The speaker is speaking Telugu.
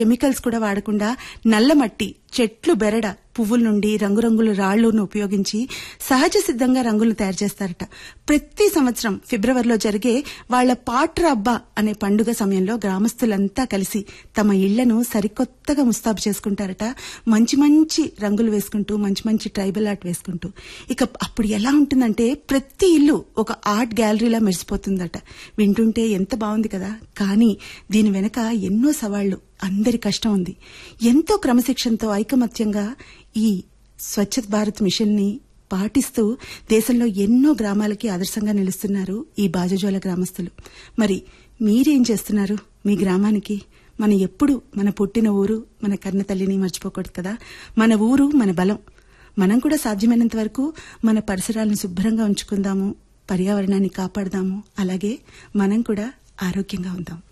కెమికల్స్ కూడా వాడకుండా నల్ల మట్టి చెట్లు బెరడ పువ్వుల నుండి రంగురంగుల రాళ్లను ఉపయోగించి సహజ సిద్ధంగా రంగులు తయారు చేస్తారట ప్రతి సంవత్సరం ఫిబ్రవరిలో జరిగే వాళ్ల పాట్ర అబ్బా అనే పండుగ సమయంలో గ్రామస్తులంతా కలిసి తమ ఇళ్లను సరికొత్తగా ముస్తాబు చేసుకుంటారట మంచి మంచి రంగులు వేసుకుంటూ మంచి మంచి ట్రైబల్ ఆర్ట్ వేసుకుంటూ ఇక అప్పుడు ఎలా ఉంటుందంటే ప్రతి ఇల్లు ఒక ఆర్ట్ గ్యాలరీలా మెరిసిపోతుందట వింటుంటే ఎంత బాగుంది కదా కానీ దీని వెనక ఎన్నో సవాళ్లు అందరి కష్టం ఉంది ఎంతో క్రమశిక్షణతో ఐకమత్యంగా ఈ స్వచ్ఛ భారత్ మిషన్ ని పాటిస్తూ దేశంలో ఎన్నో గ్రామాలకి ఆదర్శంగా నిలుస్తున్నారు ఈ బాజజోల గ్రామస్తులు మరి మీరేం చేస్తున్నారు మీ గ్రామానికి మన ఎప్పుడు మన పుట్టిన ఊరు మన కన్న తల్లిని మర్చిపోకూడదు కదా మన ఊరు మన బలం మనం కూడా సాధ్యమైనంత వరకు మన పరిసరాలను శుభ్రంగా ఉంచుకుందాము పర్యావరణాన్ని కాపాడదాము అలాగే మనం కూడా ఆరోగ్యంగా ఉందాం